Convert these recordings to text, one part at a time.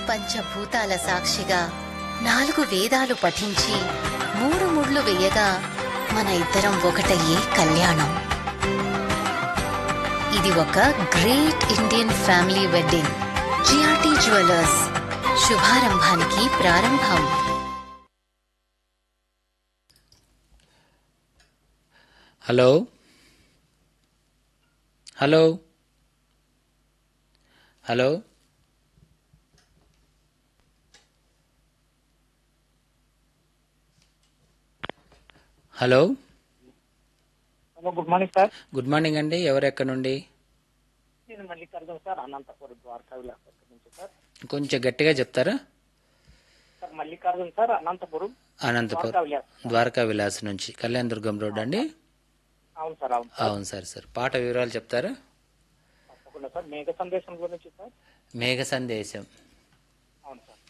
పంచభూతాల సాక్షిగా నాలుగు వేదాలు పఠించి మూడు ముళ్ళు వేయగా మన ఇద్దరం ఒకటయ్యే కళ్యాణం ఇది ఒక great Indian family wedding GRT jewellers శుభారంభానికి ప్రారంభం hello hello hello hello hello good morning sir good morning అండి ఎవరు ఎక్కడి నుండి నేను మల్లికార్జున్ సార్ అనంతపురం ద్వారకా విలాస్ నుంచి సార్ కొంచెం గట్టిగా చెప్తారా సార్ మల్లికార్జున్ సార్ అనంతపురం అనంతపురం ద్వారకా విలాస్ ద్వారకా విలాస్ నుంచి కళ్యాణ్ దుర్గం రోడ్ అండి అవును సార్ అవును అవును సార్ సార్ పాట వివరాలు చెప్తారా తప్పకుండా సార్ మేఘ సందేశం గురించి సార్ మేఘ సందేశం అవును సార్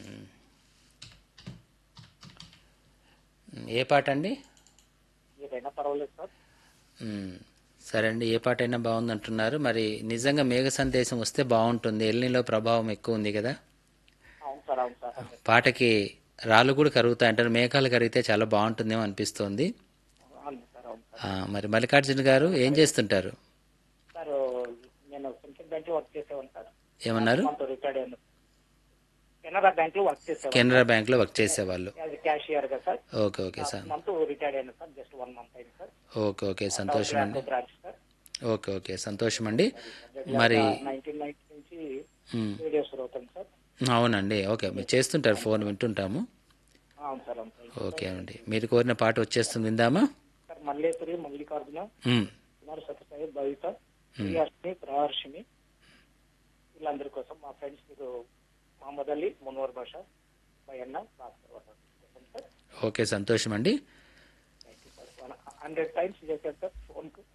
ఏ పాట అండి ఏదైనా పర్వాలేదు సార్ మ్మ్. సరే అండి ఏ పాట అయినా బాగుంది అంటున్నారు మరి నిజంగా మేఘ సందేశం వస్తే బాగుంటుంది ఎల్నిలో ప్రభావం ఎక్కువ ఉంది కదా అవును సార్ అవును సార్ అదే. పాటకి రాళ్ళు కూడా కరుగుతాయి అంటారు మేఘాలు కరిగితే చాలా బాగుంటుందేమో అనిపిస్తోంది అవును సార్ అవును సార్ ఆ, మరి మల్లికార్జున గారు ఏం చేస్తుంటారు సార్ నేను సెంట్రల్ బ్యాంక్ లో వర్క్ చేసేవాను సార్ ఏమన్నారు రిటైర్డ్ అయ్యాను కెనరా బ్యాంక్ లో వర్క్ చేసేవాను కెనరా బ్యాంక్ లో వర్క్ చేసేవాళ్ళు యాజ్ క్యాషియర్ గా sir okay okay sir month retired అయ్యాను సార్ జస్ట్ వన్ మంత్ అయింది సార్ ఓకే ఓకే సంతోషం అండి బ్రాంచ్ సార్ ఓకే ఓకే సంతోషం అండి మరి నైన్టీన్ నైన్టీ నుంచి మ్మ్. వీడియోస్ అవుతాను సార్ అవునండి ఓకే మీరు చేస్తుంటారు ఫోన్ వింటుంటాము అవును సార్ అవును సార్ ఓకే అండి మీరు కోరిన పాట వచ్చేస్తుంది విందామా సార్ మల్లేశ్వరి మల్లికార్జున మ్మ్. కుమార్ సత్యసాయి భవిత ప్రియాష్ని ప్రహర్షిని వీళ్ళందరి కోసం మా ఫ్రెండ్స్ మీరు మహమ్మద్ అలీ మున్వర్ భాష భయన్న భాస్కర్ వర్మ కోసం సార్ ఓకే సంతోషం అండి thank you sir hundred times చేశారు సార్ ఫోన్ కు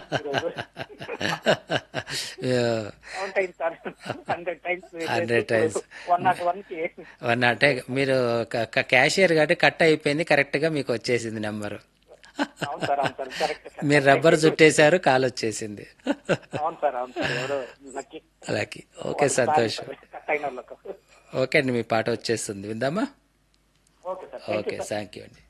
అవును time sir hundred times 100 times. One nought one కి వన్ అంటే మీరు క- క- క్యాషియర్ కాబట్టి కట్ అయిపోయింది కరెక్ట్ గా మీకు వచ్చేసింది నెంబర్ అవును సార్ అవును సార్ కరెక్ట్ సార్ మీరు రబ్బర్ చుట్టేశారు కాల్ వచ్చేసింది అవును సార్ అవును సార్ ఎవరో లక్కీ అలాగే ఓకే సంతోషం కట్ అయిన వాళ్ళకు ఓకే అండి మీ పాట వచ్చేస్తుంది విందామా okay sir thank you okay thank you అండి